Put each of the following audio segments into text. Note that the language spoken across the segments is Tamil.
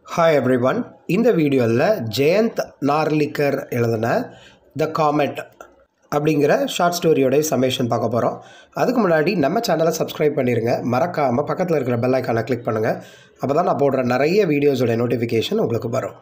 ஹாய் எவ்ரி ஒன் இந்த வீடியோவில் ஜெயந்த் நார்லிக்கர் எழுதின த காமெட் அப்படிங்கிற ஷார்ட் ஸ்டோரியோடைய சமேஷன் பார்க்க போகிறோம் அதுக்கு முன்னாடி நம்ம சேனலை சப்ஸ்கிரைப் பண்ணிடுங்க மறக்காமல் பக்கத்தில் இருக்கிற பெல் ஐக்கானை கிளிக் பண்ணுங்கள் அப்போ தான் நான் போடுற நிறைய வீடியோஸோடைய நோட்டிஃபிகேஷன் உங்களுக்கு வரும்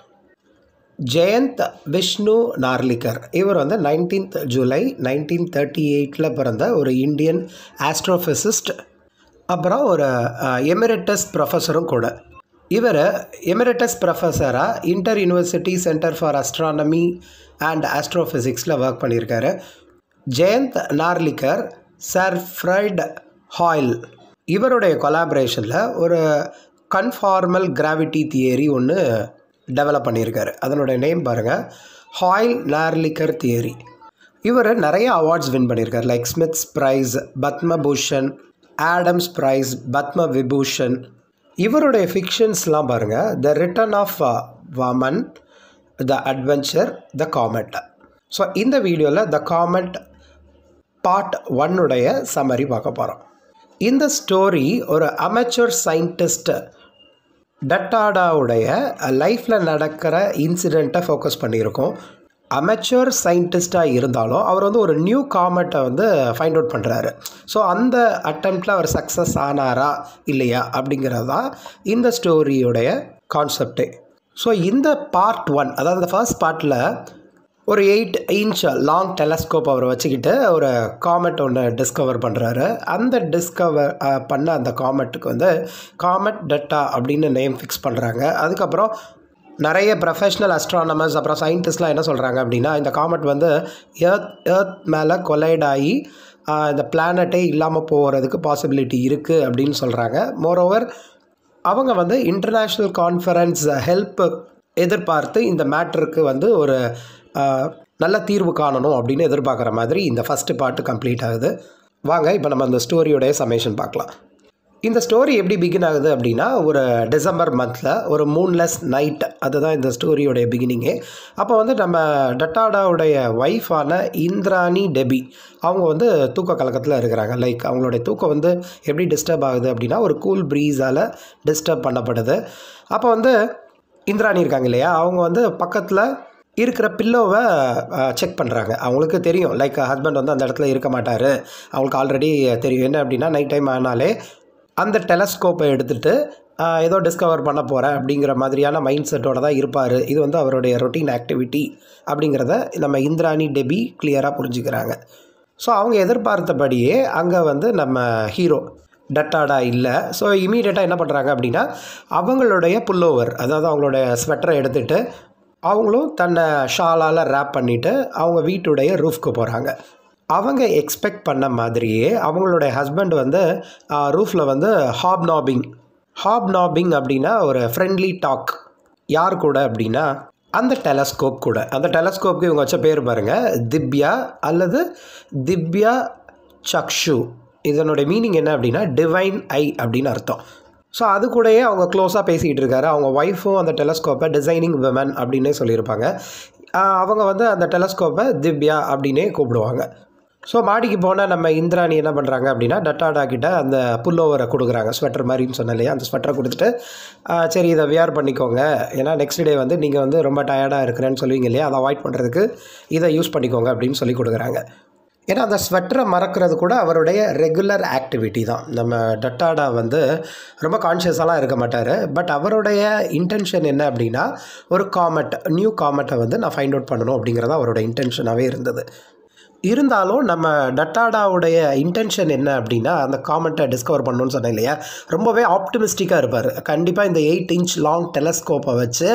ஜெயந்த் விஷ்ணு நார்லிக்கர் இவர் வந்து நைன்டீன்த் ஜூலை நைன்டீன் தேர்ட்டி எயிட்டில் பிறந்த ஒரு இந்தியன் ஆஸ்ட்ரோஃபிசிஸ்ட் அப்புறம் ஒரு எமிரட்டஸ் ப்ரொஃபஸரும் கூட இவர் எமிரட்டஸ் ப்ரொஃபஸராக inter university centre for astronomy and ஆஸ்ட்ரோஃபிசிக்ஸில் ஒர்க் பண்ணியிருக்காரு Jayant Narlikar sir Fred Hoyle இவருடைய கொலாபரேஷனில் ஒரு கன்ஃபார்மல் கிராவிட்டி தியரி ஒன்று டெவலப் பண்ணியிருக்காரு அதனுடைய நேம் பாருங்கள் ஹாயில் நார்லிக்கர் தியரி இவர் நிறைய அவார்ட்ஸ் வின் பண்ணியிருக்காரு like Smith's prize Padma Bhushan Adams prize Padma Vibhushan இவருடைய ஃபிக்ஷன்ஸ்லாம் பாருங்கள் the return of Vaman the adventure the comet so இந்த வீடியோவில் த காமெட் பார்ட் ஒன்னுடைய சம்மரி பார்க்க போகிறோம் இந்த ஸ்டோரி ஒரு அமெச்சூர் சயின்டிஸ்ட் டட்டாடாவுடைய லைஃப்பில் நடக்கிற இன்சிடெண்ட்டை ஃபோக்கஸ் பண்ணியிருக்கோம் அமெச்சூர் சயின்டிஸ்ட்டாக இருந்தாலும் அவர் வந்து ஒரு நியூ காமெட்டை வந்து ஃபைண்ட் அவுட் பண்ணுறாரு ஸோ அந்த அட்டம்ப்டில் அவர் சக்ஸஸ் ஆனாரா இல்லையா அப்படிங்கிறது தான் இந்த ஸ்டோரியுடைய கான்செப்டே ஸோ இந்த பார்ட் ஒன் அதாவது இந்த ஃபர்ஸ்ட் பார்ட்டில் ஒரு எயிட் இன்ச் லாங் டெலஸ்கோப் அவர் வச்சுக்கிட்டு ஒரு காமெட் ஒன்று டிஸ்கவர் பண்ணுறாரு அந்த டிஸ்கவர் பண்ண அந்த காமெட்டுக்கு வந்து காமெட் டெட்டா அப்படின்னு நேம் ஃபிக்ஸ் பண்ணுறாங்க அதுக்கப்புறம் நிறைய ப்ரொஃபஷ்னல் அஸ்ட்ரானமர்ஸ் அப்புறம் சயின்டிஸ்ட்லாம் என்ன சொல்கிறாங்க அப்படின்னா இந்த காமெட் வந்து ஏர்த் ஏர்த் மேலே கொலைட் ஆகி இந்த பிளானட்டே இல்லாமல் போகிறதுக்கு பாசிபிலிட்டி இருக்குது அப்படின்னு சொல்கிறாங்க மோரோவர் அவங்க வந்து இன்டர்நேஷ்னல் கான்ஃபரன்ஸ் ஹெல்ப் எதிர்பார்த்து இந்த மேட்ருக்கு வந்து ஒரு நல்ல தீர்வு காணணும் அப்படின்னு எதிர்பார்க்குற மாதிரி இந்த ஃபஸ்ட்டு பாட்டு கம்ப்ளீட் ஆகுது வாங்க இப்போ நம்ம அந்த ஸ்டோரியோடைய சமேஷன் பார்க்கலாம் இந்த ஸ்டோரி எப்படி பிகின் ஆகுது அப்படின்னா ஒரு டிசம்பர் மந்தில் ஒரு மூன்லெஸ் நைட் அதுதான் இந்த ஸ்டோரியோடைய பிகினிங்கே அப்போ வந்து நம்ம டட்டாடாவுடைய ஒய்ஃபான இந்திராணி டெபி அவங்க வந்து தூக்க கலக்கத்தில் இருக்கிறாங்க லைக் அவங்களுடைய தூக்கம் வந்து எப்படி டிஸ்டர்ப் ஆகுது அப்படின்னா ஒரு கூல் ப்ரீஸால் டிஸ்டர்ப் பண்ணப்படுது அப்போ வந்து இந்திராணி இருக்காங்க இல்லையா அவங்க வந்து பக்கத்தில் இருக்கிற பில்லோவை செக் பண்ணுறாங்க அவங்களுக்கு தெரியும் லைக் ஹஸ்பண்ட் வந்து அந்த இடத்துல இருக்க மாட்டார் அவங்களுக்கு ஆல்ரெடி தெரியும் என்ன அப்படின்னா நைட் டைம் ஆனாலே அந்த டெலஸ்கோப்பை எடுத்துகிட்டு ஏதோ டிஸ்கவர் பண்ண போகிறேன் அப்படிங்கிற மாதிரியான மைண்ட் செட்டோட தான் இருப்பார் இது வந்து அவருடைய ரொட்டீன் ஆக்டிவிட்டி அப்படிங்கிறத நம்ம இந்திராணி டெபி கிளியராக புரிஞ்சுக்கிறாங்க ஸோ அவங்க எதிர்பார்த்தபடியே அங்கே வந்து நம்ம ஹீரோ டட்டாடா இல்லை ஸோ இமீடியட்டாக என்ன பண்ணுறாங்க அப்படின்னா அவங்களுடைய புல்லோவர் அதாவது அவங்களுடைய ஸ்வெட்டரை எடுத்துகிட்டு அவங்களும் தன்னை ஷாலால் ரேப் பண்ணிவிட்டு அவங்க வீட்டுடைய ரூஃப்க்கு போகிறாங்க அவங்க எக்ஸ்பெக்ட் பண்ண மாதிரியே அவங்களுடைய ஹஸ்பண்ட் வந்து ரூஃபில் வந்து ஹாப் நாபிங் ஹாப் நாபிங் அப்படின்னா ஒரு ஃப்ரெண்ட்லி டாக் யார் கூட அப்படின்னா அந்த டெலஸ்கோப் கூட அந்த டெலஸ்கோப்புக்கு இவங்க வச்ச பேர் பாருங்கள் திவ்யா அல்லது திவ்யா சக்ஷு இதனுடைய மீனிங் என்ன அப்படின்னா டிவைன் ஐ அப்படின்னு அர்த்தம் ஸோ அது கூடயே அவங்க க்ளோஸாக பேசிக்கிட்டு இருக்காரு அவங்க ஒய்ஃபும் அந்த டெலஸ்கோப்பை டிசைனிங் விமன் அப்படின்னே சொல்லியிருப்பாங்க அவங்க வந்து அந்த டெலஸ்கோப்பை திவ்யா அப்படின்னே கூப்பிடுவாங்க ஸோ மாடிக்கு போனால் நம்ம இந்திராணி என்ன பண்ணுறாங்க அப்படின்னா டட்டாடா கிட்ட அந்த புல்லோவரை கொடுக்குறாங்க ஸ்வெட்டர் மாதிரின்னு சொன்ன இல்லையா அந்த ஸ்வெட்டரை கொடுத்துட்டு சரி இதை வியர் பண்ணிக்கோங்க ஏன்னா நெக்ஸ்ட் டே வந்து நீங்கள் வந்து ரொம்ப டயர்டாக இருக்கிறேன்னு சொல்லுவீங்க இல்லையா அதை அவாய்ட் பண்ணுறதுக்கு இதை யூஸ் பண்ணிக்கோங்க அப்படின்னு சொல்லி கொடுக்குறாங்க ஏன்னா அந்த ஸ்வெட்டரை மறக்கிறது கூட அவருடைய ரெகுலர் ஆக்டிவிட்டி தான் நம்ம டட்டாடா வந்து ரொம்ப கான்ஷியஸாலாம் இருக்க மாட்டார் பட் அவருடைய இன்டென்ஷன் என்ன அப்படின்னா ஒரு காமெட் நியூ காமெட்டை வந்து நான் ஃபைண்ட் அவுட் பண்ணணும் அப்படிங்கிறது அவரோட இன்டென்ஷனாகவே இருந்தது இருந்தாலும் நம்ம டட்டாடாவுடைய இன்டென்ஷன் என்ன அப்படின்னா அந்த காமெண்ட்டை டிஸ்கவர் பண்ணணும்னு சொன்னேன் இல்லையா ரொம்பவே ஆப்டிமிஸ்டிக்காக இருப்பார் கண்டிப்பாக இந்த எயிட் இன்ச் லாங் டெலஸ்கோப்பை வச்சு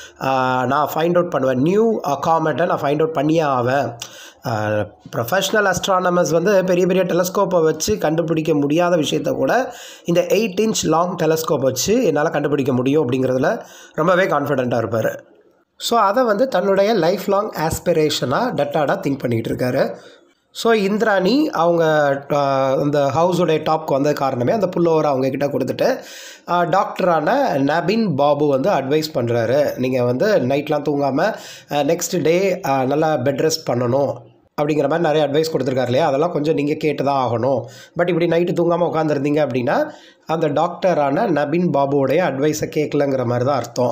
நான் ஃபைண்ட் அவுட் பண்ணுவேன் நியூ காமெண்ட்டை நான் ஃபைண்ட் அவுட் பண்ணியே ஆவேன் ப்ரொஃபஷ்னல் அஸ்ட்ரானமர்ஸ் வந்து பெரிய பெரிய டெலஸ்கோப்பை வச்சு கண்டுபிடிக்க முடியாத விஷயத்த கூட இந்த எயிட் இன்ச் லாங் டெலஸ்கோப் வச்சு என்னால் கண்டுபிடிக்க முடியும் அப்படிங்கிறதுல ரொம்பவே கான்ஃபிடெண்ட்டாக இருப்பார் ஸோ அதை வந்து தன்னுடைய லைஃப் லாங் ஆஸ்பிரேஷனாக டட்டாடாக திங்க் பண்ணிக்கிட்டு இருக்காரு ஸோ இந்திராணி அவங்க அந்த ஹவுஸுடைய டாப்க்கு வந்த காரணமே அந்த புல்லோவரை அவங்கக்கிட்ட கொடுத்துட்டு டாக்டரான நபின் பாபு வந்து அட்வைஸ் பண்ணுறாரு நீங்கள் வந்து நைட்லாம் தூங்காமல் நெக்ஸ்ட் டே நல்லா பெட் ரெஸ்ட் பண்ணணும் அப்படிங்கிற மாதிரி நிறைய அட்வைஸ் கொடுத்துருக்காரு இல்லையா அதெல்லாம் கொஞ்சம் நீங்கள் கேட்டு தான் ஆகணும் பட் இப்படி நைட்டு தூங்காமல் உட்காந்துருந்தீங்க அப்படின்னா அந்த டாக்டரான நபின் பாபுவோடைய அட்வைஸை கேட்கலங்கிற மாதிரி தான் அர்த்தம்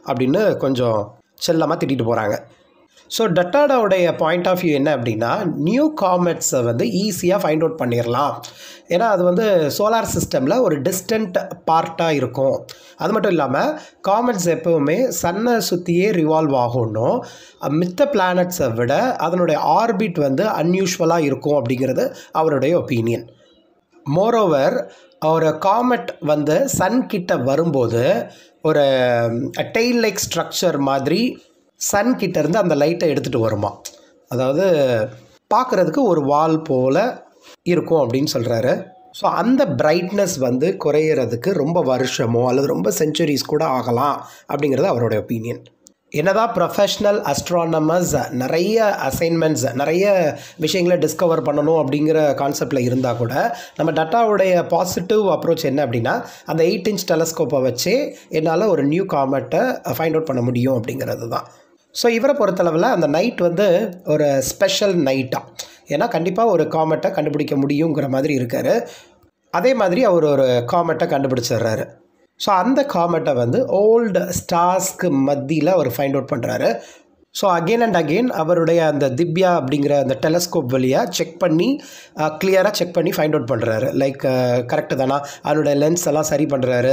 அப்படின்னு கொஞ்சம் செல்லமாக திட்டிட்டு போகிறாங்க ஸோ டட்டாடாவுடைய பாயிண்ட் ஆஃப் வியூ என்ன அப்படின்னா நியூ காமெட்ஸை வந்து ஈஸியாக ஃபைண்ட் அவுட் பண்ணிடலாம் ஏன்னா அது வந்து சோலார் சிஸ்டமில் ஒரு டிஸ்டன்ட் பார்ட்டாக இருக்கும் அது மட்டும் இல்லாமல் காமெட்ஸ் எப்போவுமே சன்னை சுற்றியே ரிவால்வ் ஆகணும் மித்த பிளானட்ஸை விட அதனுடைய ஆர்பிட் வந்து அன்யூஷுவலாக இருக்கும் அப்படிங்கிறது அவருடைய ஒப்பீனியன் மோரோவர் ஒரு காமெட் வந்து சன் கிட்ட வரும்போது ஒரு டெய்ல் லைக் ஸ்ட்ரக்சர் மாதிரி சன் கிட்ட இருந்து அந்த லைட்டை எடுத்துகிட்டு வருமா அதாவது பார்க்குறதுக்கு ஒரு வால் போல் இருக்கும் அப்படின்னு சொல்கிறாரு ஸோ அந்த பிரைட்னஸ் வந்து குறையிறதுக்கு ரொம்ப வருஷமோ அல்லது ரொம்ப செஞ்சுரிஸ் கூட ஆகலாம் அப்படிங்கிறது அவருடைய ஒப்பீனியன் என்னதான் ப்ரொஃபஷ்னல் அஸ்ட்ரானமர்ஸ் நிறைய அசைன்மெண்ட்ஸ் நிறைய விஷயங்களை டிஸ்கவர் பண்ணணும் அப்படிங்கிற கான்செப்டில் இருந்தால் கூட நம்ம டட்டாவுடைய பாசிட்டிவ் அப்ரோச் என்ன அப்படின்னா அந்த எயிட் இன்ச் டெலஸ்கோப்பை வச்சு என்னால் ஒரு நியூ காமெட்டை ஃபைண்ட் அவுட் பண்ண முடியும் அப்படிங்கிறது தான் ஸோ இவரை பொறுத்தளவில் அந்த நைட் வந்து ஒரு ஸ்பெஷல் நைட்டாக ஏன்னா கண்டிப்பாக ஒரு காமெட்டை கண்டுபிடிக்க முடியுங்கிற மாதிரி இருக்கார் அதே மாதிரி அவர் ஒரு காமெட்டை கண்டுபிடிச்சிடுறாரு ஸோ அந்த காமெட்டை வந்து ஓல்டு ஸ்டார்ஸ்க்கு மத்தியில் அவர் ஃபைண்ட் அவுட் பண்ணுறாரு ஸோ அகெயின் அண்ட் அகெயின் அவருடைய அந்த திவ்யா அப்படிங்கிற அந்த டெலஸ்கோப் வழியாக செக் பண்ணி கிளியராக செக் பண்ணி ஃபைண்ட் அவுட் பண்ணுறாரு லைக் கரெக்டு தானா அதனுடைய லென்ஸ் எல்லாம் சரி பண்ணுறாரு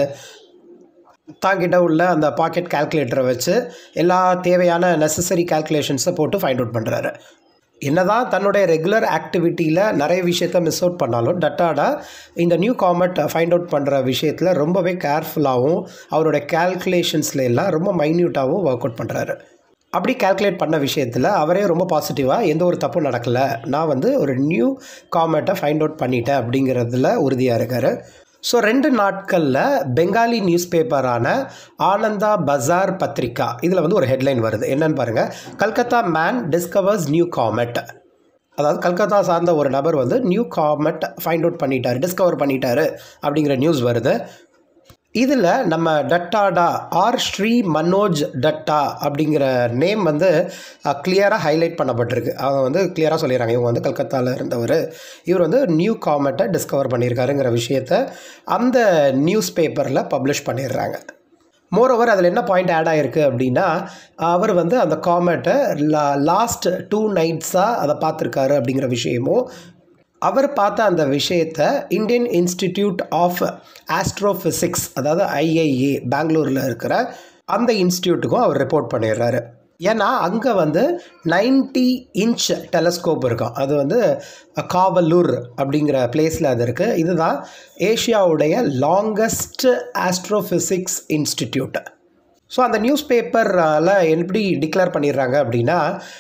தாங்கிட்ட உள்ள அந்த பாக்கெட் கால்குலேட்டரை வச்சு எல்லா தேவையான நெசசரி கால்குலேஷன்ஸை போட்டு ஃபைண்ட் அவுட் பண்ணுறாரு என்னதான் தன்னுடைய ரெகுலர் ஆக்டிவிட்டியில் நிறைய விஷயத்த மிஸ் அவுட் பண்ணாலும் டட்டாடா இந்த நியூ காமெட் ஃபைண்ட் அவுட் பண்ணுற விஷயத்தில் ரொம்பவே கேர்ஃபுல்லாகவும் அவரோட கேல்குலேஷன்ஸில் எல்லாம் ரொம்ப மைன்யூட்டாகவும் ஒர்க் அவுட் பண்ணுறாரு அப்படி கால்குலேட் பண்ண விஷயத்தில் அவரே ரொம்ப பாசிட்டிவாக எந்த ஒரு தப்பும் நடக்கலை நான் வந்து ஒரு நியூ காமெட்டை ஃபைண்ட் அவுட் பண்ணிட்டேன் அப்படிங்கிறதுல உறுதியாக இருக்கார் ஸோ ரெண்டு நாட்களில் பெங்காலி நியூஸ் பேப்பரான ஆனந்தா பஜார் பத்திரிகா இதில் வந்து ஒரு ஹெட்லைன் வருது என்னன்னு பாருங்கள் Calcutta man discovers new comet அதாவது கல்கத்தா சார்ந்த ஒரு நபர் வந்து நியூ காமெட் ஃபைண்ட் அவுட் பண்ணிட்டார் டிஸ்கவர் பண்ணிட்டாரு அப்படிங்கிற நியூஸ் வருது இதில் நம்ம டட்டாடா ஆர் ஸ்ரீ மனோஜ் டட்டா அப்படிங்கிற நேம் வந்து கிளியராக ஹைலைட் பண்ணப்பட்டிருக்கு அவங்க வந்து கிளியராக சொல்லிடுறாங்க இவங்க வந்து கல்கத்தாவில் இருந்தவர் இவர் வந்து நியூ காமெட்டை டிஸ்கவர் பண்ணியிருக்காருங்கிற விஷயத்த அந்த நியூஸ் பேப்பரில் பப்ளிஷ் பண்ணிடுறாங்க மோரோவர் அதில் என்ன பாயிண்ட் ஆட் ஆகிருக்கு அப்படின்னா அவர் வந்து அந்த காமெட்டை லா லாஸ்ட் டூ நைட்ஸாக அதை பார்த்துருக்காரு அப்படிங்கிற விஷயமும் அவர் பார்த்த அந்த விஷயத்தை இந்தியன் இன்ஸ்டிடியூட் ஆஃப் ஆஸ்ட்ரோஃபிசிக்ஸ் அதாவது ஐஐஏ பெங்களூரில் இருக்கிற அந்த இன்ஸ்டியூட்டுக்கும் அவர் ரிப்போர்ட் பண்ணிடுறாரு ஏன்னா அங்கே வந்து நைன்டி இன்ச் டெலஸ்கோப் இருக்கும் அது வந்து காவலூர் அப்படிங்கிற பிளேஸில் அது இருக்குது இதுதான் ஏஷியாவுடைய லாங்கஸ்ட் ஆஸ்ட்ரோஃபிசிக்ஸ் இன்ஸ்டிடியூட் ஸோ அந்த நியூஸ் பேப்பரில் எப்படி டிக்ளேர் பண்ணிடுறாங்க அப்படின்னா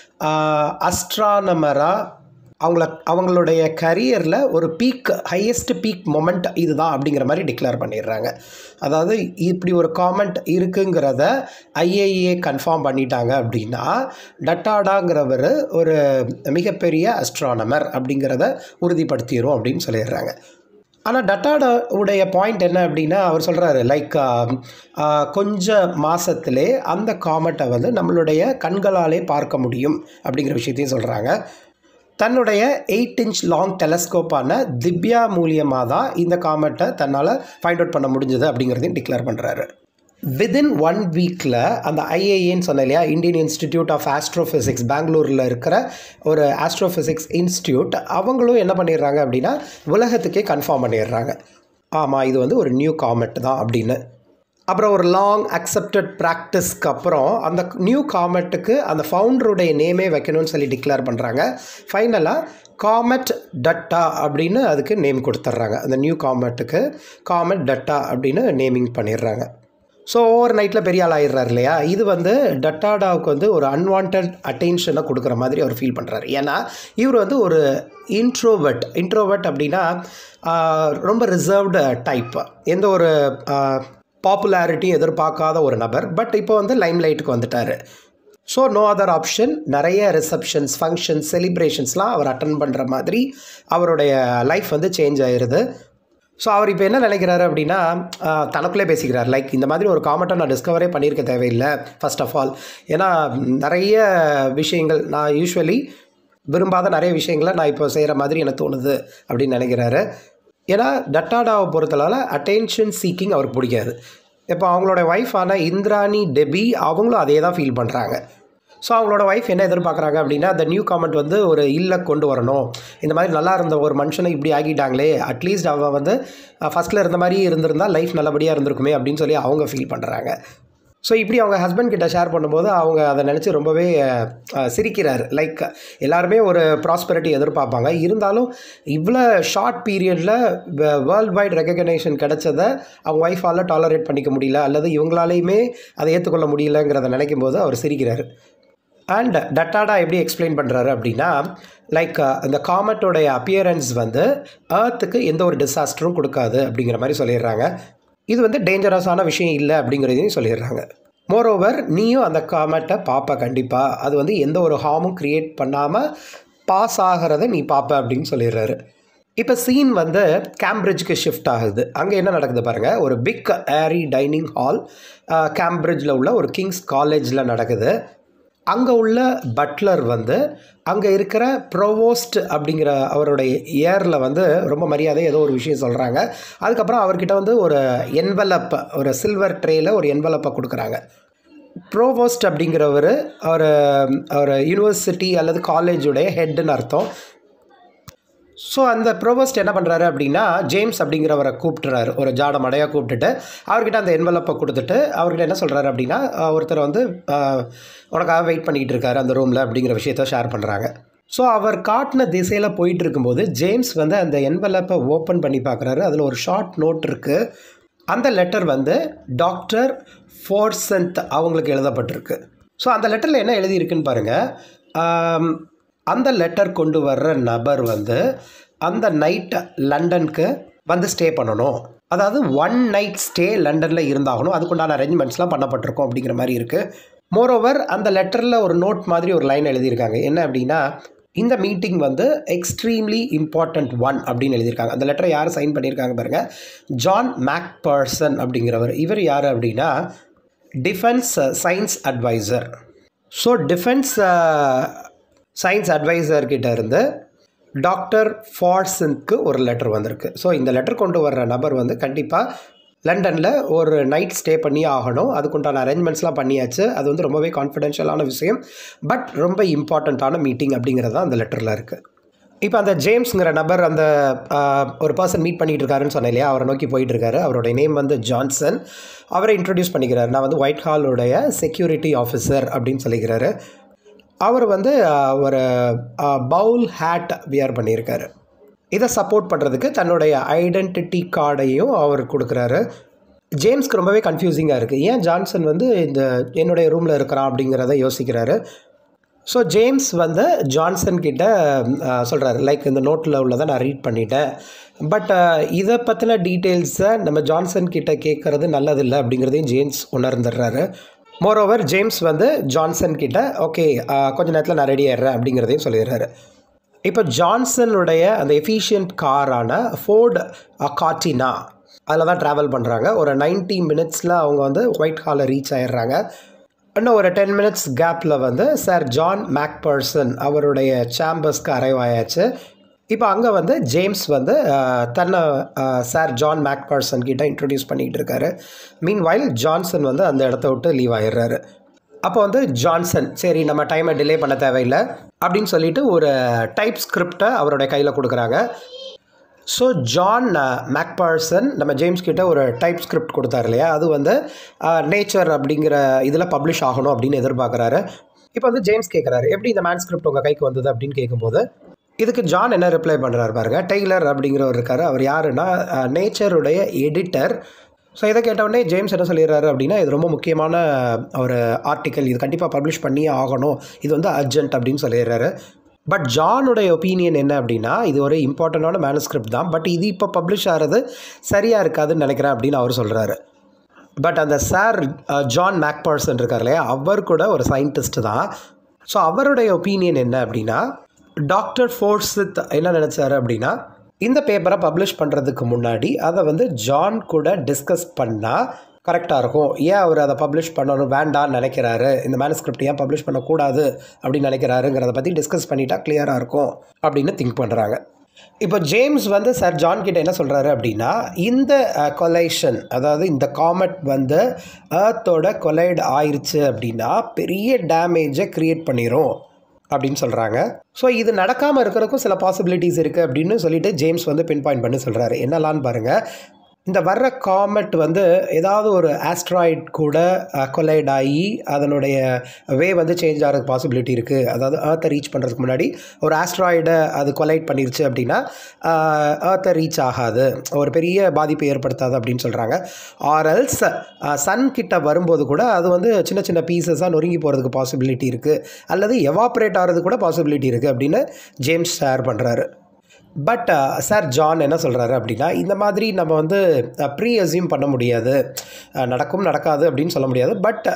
அஸ்ட்ரானமராக அவங்கள அவங்களுடைய கரியரில் ஒரு பீக் ஹையஸ்ட் பீக் மொமெண்ட் இதுதான் அப்படிங்கிற மாதிரி டிக்ளேர் பண்ணிடுறாங்க அதாவது இப்படி ஒரு காமெண்ட் இருக்குங்கிறத ஐஏஏ கன்ஃபார்ம் பண்ணிட்டாங்க அப்படின்னா டட்டாடாங்கிறவர் ஒரு மிகப்பெரிய அஸ்ட்ரானமர் அப்படிங்கிறத உறுதிப்படுத்திடும் அப்படின்னு சொல்லிடுறாங்க ஆனால் டட்டாடா உடைய பாயிண்ட் என்ன அப்படின்னா அவர் சொல்கிறாரு லைக் கொஞ்ச மாதத்துலே அந்த காமெட்டை வந்து நம்மளுடைய கண்களாலே பார்க்க முடியும் அப்படிங்கிற விஷயத்தையும் சொல்கிறாங்க தன்னுடைய எயிட் இன்ச் லாங் டெலஸ்கோப்பான திவ்யா மூலியமாக தான் இந்த காமெட்டை தன்னால் ஃபைண்ட் அவுட் பண்ண முடிஞ்சது அப்படிங்கிறதையும் டிக்ளேர் பண்ணுறாரு வித்தின் ஒன் வீக்கில் அந்த ஐஏஏன்னு சொன்ன இல்லையா இந்தியன் இன்ஸ்டிடியூட் ஆஃப் ஆஸ்ட்ரோஃபிசிக்ஸ் பெங்களூரில் இருக்கிற ஒரு ஆஸ்ட்ரோஃபிசிக்ஸ் இன்ஸ்டியூட் அவங்களும் என்ன பண்ணிடுறாங்க அப்படின்னா உலகத்துக்கே கன்ஃபார்ம் பண்ணிடுறாங்க ஆமாம் இது வந்து ஒரு நியூ காமெட் தான் அப்படின்னு அப்புறம் ஒரு லாங் அக்செப்டட் ப்ராக்டிஸ்க்கு அப்புறம் அந்த நியூ காமெட்டுக்கு அந்த ஃபவுண்டருடைய நேமே வைக்கணும்னு சொல்லி டிக்ளேர் பண்ணுறாங்க ஃபைனலாக காமெட் டட்டா அப்படின்னு அதுக்கு நேம் கொடுத்துட்றாங்க அந்த நியூ காமெட்டுக்கு காமெட் டட்டா அப்படின்னு நேமிங் பண்ணிடுறாங்க ஸோ ஓவர் நைட்டில் பெரிய ஆள் ஆயிடுறாரு இல்லையா இது வந்து டட்டாடாவுக்கு வந்து ஒரு அன்வான்ட் அட்டென்ஷனை கொடுக்குற மாதிரி அவர் ஃபீல் பண்ணுறாரு ஏன்னா இவர் வந்து ஒரு இன்ட்ரோவர்ட் இன்ட்ரோவர்ட் அப்படின்னா ரொம்ப ரிசர்வ்டு டைப் எந்த ஒரு பாப்புலாரிட்டியும் எதிர்பார்க்காத ஒரு நபர் பட் இப்போ வந்து லைம் லைட்டுக்கு வந்துட்டார் ஸோ நோ அதர் ஆப்ஷன் நிறைய ரிசப்ஷன்ஸ் ஃபங்க்ஷன்ஸ் செலிப்ரேஷன்ஸ்லாம் அவர் அட்டன் பண்ணுற மாதிரி அவருடைய லைஃப் வந்து சேஞ்ச் ஆயிடுது ஸோ அவர் இப்போ என்ன நினைக்கிறாரு அப்படின்னா தனக்குள்ளே பேசிக்கிறார் லைக் இந்த மாதிரி ஒரு காமெண்ட்டை நான் டிஸ்கவரே பண்ணியிருக்க தேவையில்லை ஃபர்ஸ்ட் ஆஃப் ஆல் ஏன்னா நிறைய விஷயங்கள் நான் யூஸ்வலி விரும்பாத நிறைய விஷயங்களை நான் இப்போ செய்கிற மாதிரி எனக்கு தோணுது அப்படின்னு நினைக்கிறாரு ஏன்னா டட்டாடாவை பொறுத்தளவில் அட்டென்ஷன் சீக்கிங் அவருக்கு பிடிக்காது இப்போ அவங்களோட ஒய்ஃபான இந்திராணி டெபி அவங்களும் அதே தான் ஃபீல் பண்ணுறாங்க ஸோ அவங்களோட ஒய்ஃப் என்ன எதிர்பார்க்குறாங்க அப்படின்னா அந்த நியூ காமெண்ட் வந்து ஒரு இல்லை கொண்டு வரணும் இந்த மாதிரி நல்லா இருந்த ஒரு மனுஷனை இப்படி ஆகிட்டாங்களே அட்லீஸ்ட் அவன் வந்து ஃபஸ்ட்டில் இருந்த மாதிரி இருந்திருந்தால் லைஃப் நல்லபடியாக இருந்திருக்குமே அப்படின்னு சொல்லி அவங்க ஃபீல் பண்ணுறாங்க ஸோ இப்படி அவங்க ஹஸ்பண்ட் கிட்ட ஷேர் பண்ணும்போது அவங்க அதை நினச்சி ரொம்பவே அஹ், சிரிக்கிறார் லைக் எல்லாருமே ஒரு ப்ராஸ்பரிட்டி எதிர்பார்ப்பாங்க இருந்தாலும் இவ்வளோ ஷார்ட் பீரியடில் வேர்ல்ட் வைட் ரெக்கக்னேஷன் கிடைச்சதை அவங்க ஒய்ஃபால் டாலரேட் பண்ணிக்க முடியல அல்லது இவங்களாலையுமே அதை ஏற்றுக்கொள்ள முடியலங்கிறத நினைக்கும் போது அவர் சிரிக்கிறார் அண்ட் டட்டாடா எப்படி எக்ஸ்பிளைன் பண்ணுறாரு அப்படின்னா லைக் இந்த காமெட்டோடைய அப்பியரன்ஸ் வந்து ஏர்த்துக்கு எந்த ஒரு டிசாஸ்டரும் கொடுக்காது அப்படிங்கிற மாதிரி சொல்லிடுறாங்க இது வந்து டேஞ்சரஸான விஷயம் இல்லை அப்படிங்கிறதையும் சொல்லிடுறாங்க மோரோவர் நீயும் அந்த காமெட்டை பார்ப்ப கண்டிப்பாக அது வந்து எந்த ஒரு ஹார்மும் க்ரியேட் பண்ணாமல் பாஸ் ஆகிறத நீ பார்ப்ப அப்படின்னு சொல்லிடுறாரு இப்போ சீன் வந்து கேம்பிரிட்ஜ்க்கு ஷிஃப்ட் ஆகுது அங்கே என்ன நடக்குது பாருங்கள் ஒரு பிக் ஏரி டைனிங் ஹால் கேம்பிரிட்ஜில் உள்ள ஒரு கிங்ஸ் காலேஜில் நடக்குது அங்கே உள்ள பட்லர் வந்து அங்கே இருக்கிற ப்ரோவோஸ்ட் அப்படிங்கிற அவருடைய இயரில் வந்து ரொம்ப மரியாதை ஏதோ ஒரு விஷயம் சொல்கிறாங்க அதுக்கப்புறம் அவர்கிட்ட வந்து ஒரு என்வலப் ஒரு சில்வர் ட்ரேயில் ஒரு என்வலப்பை கொடுக்குறாங்க ப்ரோவோஸ்ட் அப்படிங்கிறவர் ஒரு ஒரு யூனிவர்சிட்டி அல்லது காலேஜுடைய ஹெட்டுன்னு அர்த்தம் ஸோ அந்த ப்ரோவோஸ்ட் என்ன பண்ணுறாரு அப்படின்னா ஜேம்ஸ் அப்படிங்கிறவரை கூப்பிட்டுறாரு ஒரு ஜாட மடையாக கூப்பிட்டுட்டு அவர்கிட்ட அந்த என்வலப்பை கொடுத்துட்டு அவர்கிட்ட என்ன சொல்கிறாரு அப்படின்னா அஹ், ஒருத்தர் வந்து அஹ், உனக்காக வெயிட் பண்ணிக்கிட்டு இருக்காரு அந்த ரூமில் அப்படிங்கிற விஷயத்த ஷேர் பண்ணுறாங்க ஸோ அவர் காட்டின திசையில் போயிட்டு இருக்கும்போது ஜேம்ஸ் வந்து அந்த என்வலப்பை ஓப்பன் பண்ணி பார்க்குறாரு அதில் ஒரு ஷார்ட் நோட் இருக்குது அந்த லெட்டர் வந்து டாக்டர் ஃபோர்சன்த் அவங்களுக்கு எழுதப்பட்டிருக்கு ஸோ அந்த லெட்டரில் என்ன எழுதியிருக்குன்னு பாருங்கள் அந்த லெட்டர் கொண்டு வர்ற நபர் வந்து அந்த நைட் லண்டனுக்கு வந்து ஸ்டே பண்ணணும் அதாவது ஒன் நைட் ஸ்டே லண்டனில் இருந்தாகணும் அதுக்குண்டான அரேஞ்ச்மெண்ட்ஸ்லாம் பண்ணப்பட்டிருக்கும் அப்படிங்கிற மாதிரி இருக்குது மோரோவர் அந்த லெட்டரில் ஒரு நோட் மாதிரி ஒரு லைன் எழுதியிருக்காங்க என்ன அப்படின்னா இந்த மீட்டிங் வந்து எக்ஸ்ட்ரீம்லி இம்பார்ட்டண்ட் ஒன் அப்படின்னு எழுதியிருக்காங்க அந்த லெட்டரை யார் சைன் பண்ணியிருக்காங்க பாருங்க ஜான் மேக் பர்சன் அப்படிங்கிறவர் இவர் யார் அப்படின்னா defence science adviser so defence science adviser கிட்ட இருந்து டாக்டர் ஃபார்சனுக்கு ஒரு லெட்டர் வந்திருக்கு ஸோ இந்த லெட்டர் கொண்டு வர்ற நபர் வந்து கண்டிப்பாக லண்டனில் ஒரு நைட் ஸ்டே பண்ணி ஆகணும் அதுக்குண்டான அரேஞ்ச்மெண்ட்ஸ்லாம் பண்ணியாச்சு அது வந்து ரொம்பவே கான்ஃபிடென்ஷியலான விஷயம் பட் ரொம்ப இம்பார்ட்டண்ட்டான மீட்டிங் அப்படிங்கிறது தான் அந்த லெட்டரில் இருக்குது இப்போ அந்த ஜேம்ஸுங்கிற நபர் அந்த ஆஹ், ஒரு பர்சன் மீட் பண்ணிட்டு இருக்காருன்னு சொன்னேன் இல்லையா அவரை நோக்கி போயிட்டு இருக்காரு அவருடைய நேம் வந்து ஜான்சன் அவரை இன்ட்ரடியூஸ் பண்ணிக்கிறார் நான் வந்து ஒயிட் ஹாலுடைய செக்யூரிட்டி ஆஃபீஸர் அப்படின்னு சொல்லிக்கிறாரு அவர் வந்து ஆஹ், ஒரு பவுல் ஹேட் வியர் பண்ணியிருக்காரு இதை சப்போர்ட் பண்ணுறதுக்கு தன்னுடைய ஐடென்டிட்டி கார்டையும் அவர் கொடுக்குறாரு ஜேம்ஸ்க்கு ரொம்பவே கன்ஃபியூசிங்காக இருக்குது ஏன் ஜான்சன் வந்து இந்த என்னுடைய ரூமில் இருக்கிறான் அப்படிங்கிறத யோசிக்கிறாரு ஸோ ஜேம்ஸ் வந்து ஜான்சன் கிட்ட சொல்கிறாரு லைக் இந்த நோட்டில் உள்ளதை நான் ரீட் பண்ணிட்டேன் பட் இதை பற்றின டீட்டெயில்ஸை நம்ம ஜான்சன் கிட்ட கேட்குறது நல்லதில்லை அப்படிங்கிறதையும் ஜேம்ஸ் உணர்ந்துடுறாரு மோரோவர் ஜேம்ஸ் வந்து ஜான்சன் கிட்ட ஓகே கொஞ்ச நேரத்தில் நான் ரெடி ஆயிடுறேன் அப்படிங்கிறதையும் சொல்லிடுறாரு இப்போ ஜான்சனுடைய அந்த எஃபிஷியன்ட் காரான ஃபோர்டு காட்டினா அதில் தான் ட்ராவல் பண்ணுறாங்க ஒரு 90 மினிட்ஸில் அவங்க வந்து ஒயிட் ஹாலில் ரீச் ஆயிடுறாங்க இன்னும் ஒரு டென் மினிட்ஸ் கேப்பில் வந்து சார் ஜான் மேக் பர்சன் அவருடைய சேம்பர்ஸ்க்கு அரைவ் ஆயாச்சு இப்போ அங்கே வந்து ஜேம்ஸ் வந்து அஹ், தன்னை சார் ஜான் மேக் பர்சன் கிட்ட இன்ட்ரடியூஸ் பண்ணிகிட்டு இருக்காரு மீன் வைல் ஜான்சன் வந்து அந்த இடத்த விட்டு லீவ் ஆயிடுறாரு அப்போ வந்து ஜான்சன் சரி நம்ம டைமை டிலே பண்ண தேவையில்லை அப்படின்னு சொல்லிட்டு ஒரு டைப் ஸ்கிரிப்டை அவருடைய கையில் கொடுக்குறாங்க ஸோ ஜான் மேக்பர்சன் நம்ம ஜேம்ஸ் கிட்ட ஒரு டைப் ஸ்கிரிப்ட் கொடுத்தாரு இல்லையா அது வந்து நேச்சர் அப்படிங்கிற இதில் பப்ளிஷ் ஆகணும் அப்படின்னு எதிர்பார்க்குறாரு இப்போ வந்து ஜேம்ஸ் கேட்குறாரு எப்படி இந்த மேன் ஸ்கிரிப்ட் உங்கள் கைக்கு வந்தது அப்படின்னு கேட்கும்போது இதுக்கு ஜான் என்ன ரிப்ளை பண்ணுறாரு பாருங்க டெய்லர் அப்படிங்கிறவர் இருக்காரு அவர் யாருன்னா நேச்சருடைய எடிட்டர் ஸோ இதை கேட்டவுடனே ஜேம்ஸ் என்ன சொல்லிடுறாரு அப்படின்னா இது ரொம்ப முக்கியமான ஒரு ஆர்டிக்கல் இது கண்டிப்பாக பப்ளிஷ் பண்ணியே ஆகணும் இது வந்து அர்ஜென்ட் அப்படின்னு சொல்லிடுறாரு பட் ஜானுடைய ஒப்பீனியன் என்ன அப்படின்னா இது ஒரு இம்பார்ட்டண்டான மேனுஸ்கிரிப்ட் தான் பட் இது இப்போ பப்ளிஷ் ஆகிறது சரியாக இருக்காதுன்னு நினைக்கிறேன் அப்படின்னு அவர் சொல்கிறாரு பட் அந்த சார் ஜான் மேக்பர்சன் இருக்கார் இல்லையா அவர் கூட ஒரு சயின்டிஸ்ட் தான் ஸோ அவருடைய ஒப்பீனியன் என்ன அப்படின்னா டாக்டர் ஃபோர்ஸித் என்ன நினச்சாரு அப்படின்னா இந்த பேப்பரை பப்ளிஷ் பண்ணுறதுக்கு முன்னாடி அதை வந்து ஜான் கூட டிஸ்கஸ் பண்ணால் கரெக்டாக இருக்கும் ஏன் அவர் அதை பப்ளிஷ் பண்ணணும் வேண்டாம்னு நினைக்கிறாரு இந்த மேனுஸ்கிரிப்ட் ஏன் பப்ளிஷ் பண்ணக்கூடாது அப்படின்னு நினைக்கிறாருங்கிறத பற்றி டிஸ்கஸ் பண்ணிட்டா கிளியராக இருக்கும் அப்படின்னு திங்க் பண்ணுறாங்க இப்போ ஜேம்ஸ் வந்து சார் ஜான் கிட்ட என்ன சொல்கிறாரு அப்படின்னா இந்த கொலைஷன் அதாவது இந்த காமெட் வந்து ஏர்த்தோட கொலைட் ஆயிருச்சு அப்படின்னா பெரிய டேமேஜை க்ரியேட் பண்ணிடும் அப்படின்னு சொல்கிறாங்க ஸோ இது நடக்காமல் இருக்கிறதுக்கும் சில பாசிபிலிட்டிஸ் இருக்குது அப்படின்னு சொல்லிட்டு ஜேம்ஸ் வந்து பின் பாயிண்ட் பண்ணி சொல்கிறாரு என்னலான்னு பாருங்கள் இந்த வர்ற காமெட் வந்து ஏதாவது ஒரு ஆஸ்ட்ராய்ட் கூட கொலைட் ஆகி அதனுடைய வே வந்து சேஞ்ச் ஆகிறதுக்கு பாசிபிலிட்டி இருக்குது அதாவது ஏர்த்தை ரீச் பண்ணுறதுக்கு முன்னாடி ஒரு ஆஸ்ட்ராய்டை அது கொலைட் பண்ணிருச்சு அப்படின்னா ஏர்த்தை ரீச் ஆகாது ஒரு பெரிய பாதிப்பை ஏற்படுத்தாது அப்படின்னு சொல்கிறாங்க ஆர்எல்ஸ் சன் கிட்ட வரும்போது கூட அது வந்து சின்ன சின்ன பீசஸாக நொறுங்கி போகிறதுக்கு பாசிபிலிட்டி இருக்குது அல்லது எவாப்ரேட் ஆகிறது கூட பாசிபிலிட்டி இருக்குது அப்படின்னு ஜேம்ஸ் ஷேர் பண்ணுறாரு பட் சார் ஜான் என்ன சொல்கிறாரு அப்படின்னா இந்த மாதிரி நம்ம வந்து ப்ரீ அசியூம் பண்ண முடியாது அஹ், நடக்கும் நடக்காது அப்படின்னு சொல்ல முடியாது பட்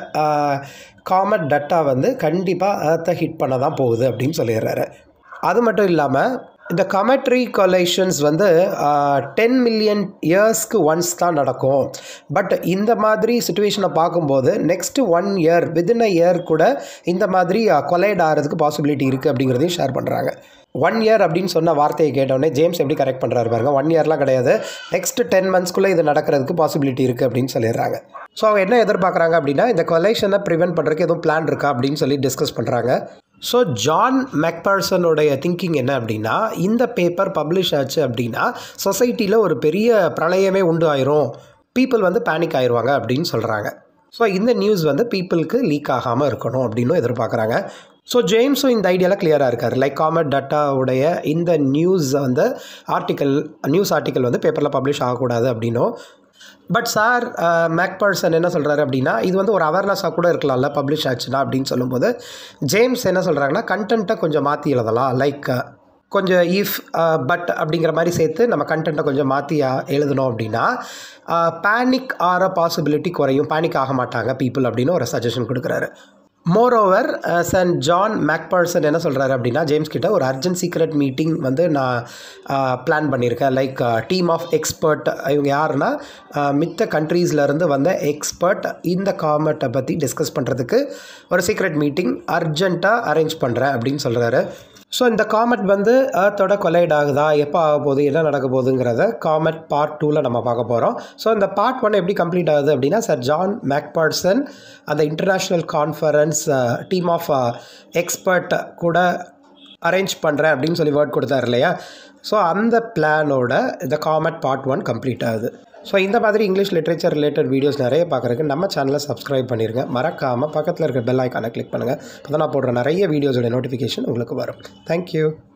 காமட் டட்டா வந்து கண்டிப்பாக ஏர்த்தை ஹிட் பண்ண தான் போகுது அப்படின்னு சொல்லிடுறாரு அது மட்டும் இல்லாமல் இந்த கமெட்ரி கொலேஷன்ஸ் வந்து டென் மில்லியன் இயர்ஸ்க்கு ஒன்ஸ் தான் நடக்கும் பட் இந்த மாதிரி சுச்சுவேஷனை பார்க்கும்போது next one year within a year கூட இந்த மாதிரி கொலைட் ஆகிறதுக்கு பாசிபிலிட்டி இருக்குது அப்படிங்கிறதையும் ஷேர் பண்ணுறாங்க ஒன் இயர் அப்படின்னு சொன்ன வார்த்தையை கேட்டோடனே ஜேம்ஸ் எப்படி கரெக்ட் பண்ணுறாரு பாருங்க ஒன் இயர்லாம் கிடையாது நெக்ஸ்ட் டென் மந்த்ஸ்க்குள்ளே இது நடக்கிறதுக்கு பாசிபிலிட்டி இருக்குது அப்படின்னு சொல்லிடுறாங்க ஸோ அவங்க என்ன எதிர்பார்க்குறாங்க அப்படின்னா இந்த கொலேஷனை ப்ரிவென்ட் பண்ணுறதுக்கு எதுவும் பிளான் இருக்கா அப்படின்னு சொல்லி டிஸ்கஸ் பண்ணுறாங்க ஸோ ஜான் மெக்பர்சனுடைய திங்கிங் என்ன அப்படின்னா இந்த பேப்பர் பப்ளிஷ் ஆச்சு அப்படின்னா சொசைட்டியில் ஒரு பெரிய பிரளயமே உண்டு ஆயிரும் பீப்புள் வந்து பேனிக் ஆயிடுவாங்க அப்படின்னு சொல்கிறாங்க ஸோ இந்த நியூஸ் வந்து பீப்புளுக்கு லீக் ஆகாமல் இருக்கணும் அப்படின்னும் எதிர்பார்க்குறாங்க ஸோ ஜேம்ஸும் இந்த ஐடியாவில் கிளியராக இருக்கார் லைக் காமெட் டட்டாவுடைய இந்த நியூஸ் வந்து ஆர்டிக்கல் நியூஸ் ஆர்டிக்கல் வந்து பேப்பரில் பப்ளிஷ் ஆகக்கூடாது அப்படின்னும் பட் சார் மேக் பர்சன் என்ன சொல்கிறாரு அப்படின்னா இது வந்து ஒரு அவேர்னஸாக கூட இருக்கலாம்ல பப்ளிஷ் ஆச்சுன்னா அப்படின்னு சொல்லும்போது ஜேம்ஸ் என்ன சொல்கிறாங்கன்னா கண்டென்ட்டை கொஞ்சம் மாற்றி எழுதலாம் லைக் கொஞ்சம் இஃப் பட் அப்படிங்கிற மாதிரி சேர்த்து நம்ம கண்டென்ட்டை கொஞ்சம் மாற்றி எழுதணும் அப்படின்னா பேனிக் ஆகிற பாசிபிலிட்டி குறையும் பேனிக் ஆக மாட்டாங்க பீப்புள் அப்படின்னு ஒரு சஜஷன் கொடுக்குறாரு moreover sir John McPherson என்ன சொல்கிறாரு அப்படின்னா ஜேம்ஸ் கிட்ட ஒரு அர்ஜென்ட் சீக்ரெட் மீட்டிங் வந்து நான் பிளான் பண்ணியிருக்கேன் லைக் டீம் ஆஃப் எக்ஸ்பர்ட் இவங்க யாருன்னா அஹ், மித்த கண்ட்ரீஸ்லேருந்து வந்த எக்ஸ்பர்ட் இந்த காமெட்டை பற்றி டிஸ்கஸ் பண்ணுறதுக்கு ஒரு சீக்ரெட் மீட்டிங் அர்ஜென்ட்டாக அரேஞ்ச் பண்ணுறேன் அப்படின்னு சொல்கிறாரு ஸோ இந்த காமெட் வந்து ஏர்த்தோட கொலைட் ஆகுதா எப்போ ஆக போகுது என்ன நடக்க போகுதுங்கிறத காமெட் பார்ட் டூவில் நம்ம பார்க்க போகிறோம் ஸோ இந்த பார்ட் ஒன் எப்படி கம்ப்ளீட் ஆகுது அப்படின்னா சார் ஜான் மேக்பர்சன் அந்த international conference team of expert கூட அரேஞ்ச் பண்ணுறேன் அப்படின்னு சொல்லி வேர்ட் கொடுத்தாரு இல்லையா ஸோ அந்த பிளானோட இந்த காமெட் பார்ட் ஒன் கம்ப்ளீட் ஆகுது ஸோ இந்த மாதிரி இங்கிலீஷ் லிட்ரேச்சர் ரிலேட்டட் வீடியோஸ் நிறைய பார்க்குறதுக்கு நம்ம சேனலை சப்ஸ்கிரைப் பண்ணிருங்க மறக்காமல் பக்கத்தில் இருக்க பெல் ஐக்கானை கிளிக் பண்ணுங்கள் அப்போ தான் நான் போடுற நிறைய வீடியோஸோட நோட்டிஃபிகேஷன் உங்களுக்கு வரும் தேங்க்யூ